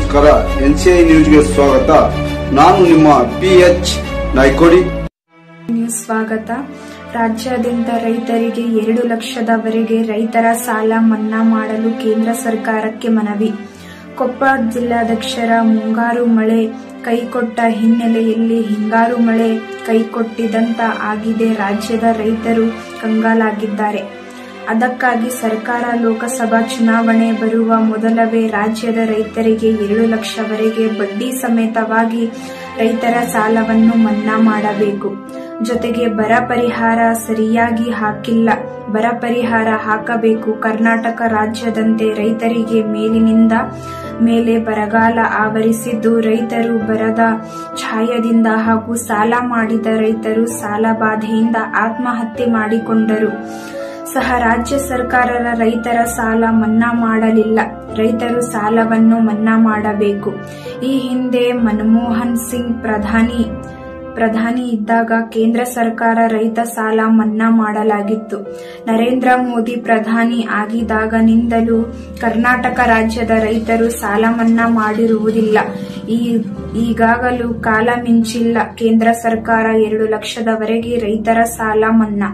ನಮಸ್ಕಾರ ಎನ್ಸಿಐ ನ್ಯೂಸ್ಗೆ ಸ್ವಾಗತ ನಾನು ನಿಮ್ಮ ಪಿ ಎಚ್ ನಾಯ್ಕೋಡಿ ನ್ಯೂಸ್ ಸ್ವಾಗತ ರಾಜ್ಯಾದ್ಯಂತ ರೈತರಿಗೆ ಎರಡು ಲಕ್ಷದವರೆಗೆ ರೈತರ ಸಾಲ ಮನ್ನಾ ಮಾಡಲು ಕೇಂದ್ರ ಸರ್ಕಾರಕ್ಕೆ ಮನವಿ ಕೊಪ್ಪಳ ಜಿಲ್ಲಾಧ್ಯಕ್ಷರ ಮುಂಗಾರು ಮಳೆ ಕೈಕೊಟ್ಟ ಹಿನ್ನೆಲೆಯಲ್ಲಿ ಹಿಂಗಾರು ಮಳೆ ಕೈಕೊಟ್ಟಿದಂತ ಆಗಿದೆ ರಾಜ್ಯದ ರೈತರು ಕಂಗಾಲಾಗಿದ್ದಾರೆ ಅದಕ್ಕಾಗಿ ಸರ್ಕಾರ ಲೋಕಸಭಾ ಚುನಾವಣೆ ಬರುವ ಮೊದಲವೇ ರಾಜ್ಯದ ರೈತರಿಗೆ ಎರಡು ಲಕ್ಷವರೆಗೆ ಬಡ್ಡಿ ಸಮೇತವಾಗಿ ರೈತರ ಸಾಲವನ್ನು ಮನ್ನಾ ಮಾಡಬೇಕು ಜೊತೆಗೆ ಬರ ಪರಿಹಾರ ಸರಿಯಾಗಿ ಹಾಕಿಲ್ಲ ಬರ ಪರಿಹಾರ ಹಾಕಬೇಕು ಕರ್ನಾಟಕ ರಾಜ್ಯದಂತೆ ರೈತರಿಗೆ ಮೇಲಿನಿಂದ ಮೇಲೆ ಬರಗಾಲ ಆವರಿಸಿದ್ದು ರೈತರು ಬರದ ಛಾಯದಿಂದ ಹಾಗೂ ಸಾಲ ಮಾಡಿದ ರೈತರು ಸಾಲ ಬಾಧೆಯಿಂದ ಆತ್ಮಹತ್ಯೆ ಮಾಡಿಕೊಂಡರು ಸಹ ರಾಜ್ಯ ಸರ್ಕಾರ ರೈತರ ಸಾಲ ಮನ್ನಾ ಮಾಡಲಿಲ್ಲ ರೈತರು ಸಾಲವನ್ನು ಮನ್ನಾ ಮಾಡಬೇಕು ಈ ಹಿಂದೆ ಮನಮೋಹನ್ ಸಿಂಗ್ ಪ್ರಧಾನಿ ಪ್ರಧಾನಿ ಇದ್ದಾಗ ಕೇಂದ್ರ ಸರ್ಕಾರ ರೈತ ಸಾಲ ಮನ್ನಾ ಮಾಡಲಾಗಿತ್ತು ನರೇಂದ್ರ ಮೋದಿ ಪ್ರಧಾನಿ ಆಗಿದಾಗನಿಂದಲೂ ಕರ್ನಾಟಕ ರಾಜ್ಯದ ರೈತರು ಸಾಲ ಮನ್ನಾ ಮಾಡಿರುವುದಿಲ್ಲ ಈ ಈಗಾಗಲೂ ಕಾಲ ಮಿಂಚಿಲ್ಲ ಕೇಂದ್ರ ಸರ್ಕಾರ ಎರಡು ಲಕ್ಷದವರೆಗೆ ರೈತರ ಸಾಲ ಮನ್ನಾ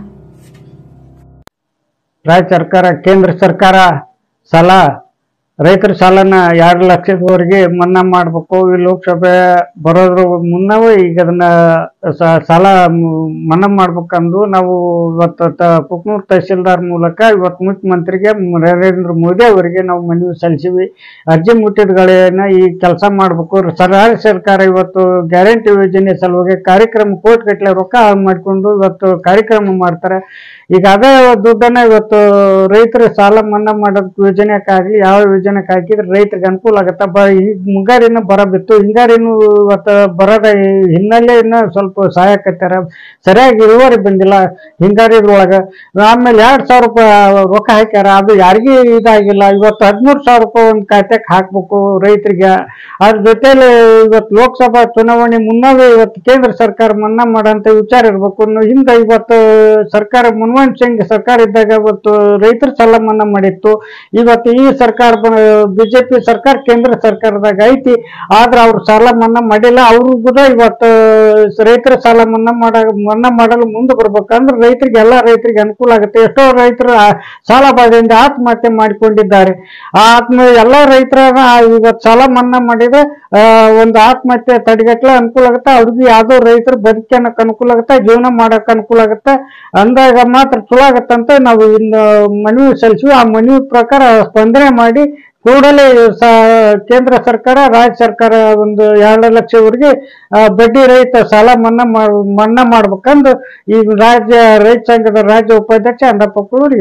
ರಾಜ್ಯ ಸರ್ಕಾರ ಕೇಂದ್ರ ಸರ್ಕಾರ ಸಾಲ ರೈತರ ಸಾಲನ ಎರಡು ಲಕ್ಷದವರೆಗೆ ಮನ್ನಾ ಮಾಡಬೇಕು ಈ ಲೋಕಸಭೆ ಬರೋದ್ರ ಮುನ್ನವೇ ಈಗ ಅದನ್ನ ಸ- ಸಾಲ ಮ್- ಮನ್ನಾ ಮಾಡ್ಬೇಕಂದು ನಾವು ಇವತ್ತು ತ ಕುಕ್ನೂರ್ ತಹಸೀಲ್ದಾರ್ ಮೂಲಕ ಇವತ್ತು ಮುಖ್ಯಮಂತ್ರಿಗೆ ನರೇಂದ್ರ ಮೋದಿ ಅವರಿಗೆ ನಾವು ಮನವಿ ಸಲ್ಲಿಸಿವಿ ಅರ್ಜಿ ಮುಟ್ಟಿದಗಳನ್ನ ಈ ಕೆಲಸ ಮಾಡಬೇಕು ರಾಜ್ಯ ಸರ್ಕಾರ ಇವತ್ತು ಗ್ಯಾರಂಟಿ ಯೋಜನೆ ಸಲುವಾಗಿ ಕಾರ್ಯಕ್ರಮ ಕೋಟಿಗಟ್ಟಲೆ ರೊಕ್ಕ ಹಾಳು ಮಾಡಿಕೊಂಡು ಇವತ್ತು ಕಾರ್ಯಕ್ರಮ ಮಾಡ್ತಾರೆ ಈಗ ಅದೇ ದುಡ್ಡನ್ನ ಇವತ್ತು ರೈತರ ಸಾಲ ಮನ್ನಾ ಮಾಡೋದಕ್ಕೆ ಯೋಜನೆಕ್ಕಾಗಲಿ ಯಾವ ಯೋಜನೆಗೆ ಹಾಕಿದ್ರೆ ರೈತರಿಗೆ ಅನುಕೂಲ ಆಗತ್ತೆ ಬ ಈ ಮುಂಗಾರಿನ ಬರ ಬಿತ್ತು ಹಿಂಗಾರಿನೂ ಇವತ್ತು ಬರದ ಹಿನ್ನೆಲೆಯನ್ನ ಸ್ವಲ್ಪ ಸಹಾಯಕತ್ತಾರ ಸರಿಯಾಗಿ ಇಳುವರಿ ಬಂದಿಲ್ಲ ಹಿಂಗಾರಿದ್ರೊಳಗೆ ಆಮೇಲೆ ಎರಡ್ ಸಾವಿರ ರೂಪಾಯಿ ರೊಕ್ಕ ಹಾಕ್ಯಾರ ಅದು ಯಾರಿಗೂ ಇದಾಗಿಲ್ಲ ಇವತ್ತು ಹದಿಮೂರು ಸಾವಿರ ರೂಪಾಯಿ ಒಂದು ಖಾತೆಗೆ ಹಾಕ್ಬೇಕು ರೈತರಿಗೆ ಅದ್ರ ಜೊತೆಲಿ ಇವತ್ತು ಲೋಕಸಭಾ ಚುನಾವಣೆ ಮುನ್ನವೇ ಇವತ್ತು ಕೇಂದ್ರ ಸರ್ಕಾರ ಮನ್ನಾ ಮಾಡೋಂಥ ವಿಚಾರ ಇರ್ಬೇಕು ಇನ್ನು ಹಿಂದೆ ಇವತ್ತು ಸರ್ಕಾರ ಮನಮೋಹನ್ ಸಿಂಗ್ ಸರ್ಕಾರ ಇದ್ದಾಗ ಇವತ್ತು ರೈತರ ಸಾಲ ಮನ್ನಾ ಮಾಡಿತ್ತು ಇವತ್ತು ಈ ಸರ್ಕಾರ ಬಿಜೆಪಿ ಸರ್ಕಾರ ಕೇಂದ್ರ ಸರ್ಕಾರದಾಗ ಐತಿ ಆದ್ರೆ ಅವ್ರು ಸಾಲ ಮನ್ನಾ ಮಾಡಿಲ್ಲ ಅವ್ರು ಕೂಡ ಇವತ್ತು ರೈತರ ಸಾಲ ಮನ್ನಾ ಮಾಡ ಮನ್ನಾ ಮಾಡಲು ಮುಂದೆ ಬರ್ಬೇಕಂದ್ರೆ ರೈತರಿಗೆ ಎಲ್ಲ ರೈತರಿಗೆ ಅನುಕೂಲ ಆಗುತ್ತೆ ಎಷ್ಟೋ ರೈತರು ಆ ಸಾಲ ಬಾಧೆಯಿಂದ ಆತ್ಮಹತ್ಯೆ ಮಾಡಿಕೊಂಡಿದ್ದಾರೆ ಆ ಆತ್ಮ ಎಲ್ಲ ರೈತರ ಇವತ್ತು ಸಾಲ ಮನ್ನಾ ಮಾಡಿದ್ರೆ ಆ, ಒಂದು ಆತ್ಮಹತ್ಯೆ ತಡೆಗಟ್ಟಲೆ ಅನುಕೂಲ ಆಗುತ್ತೆ ಅವ್ರಿಗೆ ಯಾವ್ದೋ ರೈತರು ಬದುಕನಕ್ಕೆ ಅನುಕೂಲ ಆಗುತ್ತೆ ಜೀವನ ಮಾಡಕ್ ಅನುಕೂಲ ಆಗುತ್ತೆ ಅಂದಾಗ ಮಾತ್ರ ಚಲೋ ಆಗತ್ತಂತ ನಾವು ಇನ್ನು ಮನವಿ ಸಲ್ಲಿಸಿವಿ ಆ ಮನವಿ ಪ್ರಕಾರ ಸ್ಪಂದನೆ ಮಾಡಿ ಕೂಡಲೇ ಸ ಕೇಂದ್ರ ಸರ್ಕಾರ ರಾಜ್ಯ ಸರ್ಕಾರ ಒಂದು ಎರಡು ಲಕ್ಷವರೆಗೆ ಆ, ಬಡ್ಡಿ ರಹಿತ ಸಾಲ ಮನ್ನಾ ಮಾಡ್ ಮನ್ನಾ ಮಾಡ್ಬೇಕಂದು ಈ ರಾಜ್ಯ ರೈತ ಸಂಘದ ರಾಜ್ಯ ಉಪಾಧ್ಯಕ್ಷ ಅಂದಪ್ಪ ಕುಳೂರಿ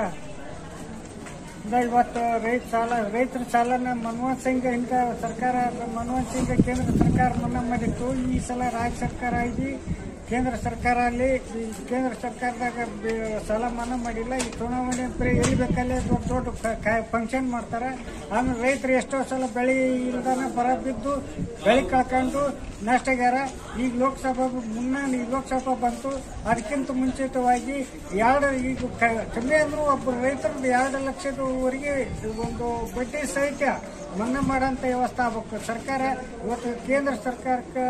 ಇವತ್ತು ರೈತ ಸಾಲ ರೈತರ ಸಾಲನ ಮನಮೋಹನ್ ಸಿಂಗ್ ಹಿಂಗ ಸರ್ಕಾರ ಮನಮೋಹನ್ ಸಿಂಗ್ ಕೇಂದ್ರ ಸರ್ಕಾರ ಮನ್ನಾ ಮಾಡಿತ್ತು ಈ ಸಲ ರಾಜ್ಯ ಸರ್ಕಾರ ಆಗಿ ಕೇಂದ್ರ ಸರ್ಕಾರ ಅಲ್ಲಿ ಈ ಕೇಂದ್ರ ಸರ್ಕಾರದಾಗ ಬೆ- ಸಾಲ ಮನ್ನಾ ಮಾಡಿಲ್ಲ ಈ ಚುನಾವಣೆ ಬರೀ ಎಲ್ಲಿ ಬೇಕಲ್ಲೇ ದೊಡ್ಡ ದೊಡ್ಡ ಫಂಕ್ಷನ್ ಮಾಡ್ತಾರೆ ಆಮೇಲೆ ರೈತರು ಎಷ್ಟೋ ಸಲ ಬೆಳೆ ಇಲ್ದಾನ ಬರ ಬಿದ್ದು ಬೆಳೆ ಕಳ್ಕೊಂಡು ನಷ್ಟಗಾರ ಈಗ ಲೋಕಸಭಾ ಮುನ್ನ ಈ ಲೋಕಸಭಾ ಬಂತು ಅದಕ್ಕಿಂತ ಮುಂಚಿತವಾಗಿ ಎರಡು ಈಗ ಕ- ಕಮ್ಮಿ ಅಂದ್ರೂ ಒಬ್ಬ ರೈತರದ್ದು ಎರಡು ಲಕ್ಷದವರೆಗೆ ಒಂದು ಬಡ್ಡಿ ಸಹಿತ ಮನ್ನಾ ಮಾಡೋಂಥ ವ್ಯವಸ್ಥೆ ಆಗ್ಬೇಕು ಸರ್ಕಾರ ಇವತ್ತು ಕೇಂದ್ರ ಸರ್ಕಾರಕ್ಕೆ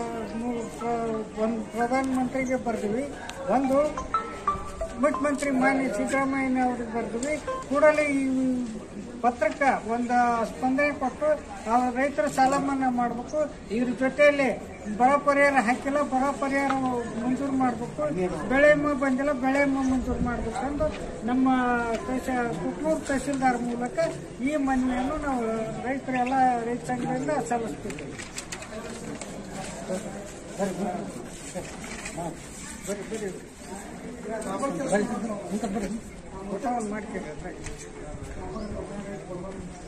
ಒಂದು ಪ್ರಧಾನ ಮಂತ್ರಿಗೆ ಬರ್ತೀವಿ ಒಂದು ಮುಖ್ಯಮಂತ್ರಿ ಮಾನ್ಯ ಸಿದ್ದರಾಮಯ್ಯ ಅವ್ರಿಗೆ ಬರ್ತೀವಿ ಕೂಡಲೇ ಈ ಪತ್ರಕ್ಕೆ ಒಂದು ಸ್ಪಂದನೆ ಕೊಟ್ಟು ಆ ರೈತರ ಸಾಲ ಮನ್ನಾ ಮಾಡಬೇಕು ಇದ್ರ ಜೊತೆಯಲ್ಲಿ ಬರ ಪರಿಹಾರ ಹಾಕಿಲ್ಲ ಬರ ಪರಿಹಾರ ಮಂಜೂರು ಮಾಡಬೇಕು ಬೆಳೆ ವಿಮೆ ಬಂದಿಲ್ಲ ಬೆಳೆ ವಿಮೆ ಮಂಜೂರು ಮಾಡಬೇಕು ಎಂದು ನಮ್ಮ ತಹಶ ಕುಕ್ನೂರು ತಹಸೀಲ್ದಾರ್ ಮೂಲಕ ಈ ಮನವಿಯನ್ನು ನಾವು ರೈತರೆಲ್ಲ ರೈತ ಸಂಘದಿಂದ ಸಲ್ಲಿಸ್ತಿದ್ದೀವಿ ಬರ್ರಿ ಬರ್ರಿ ಬರ್ರಿ ಬರ್ರಿ ಊಟ ಮಾಡ್ತೀರಿ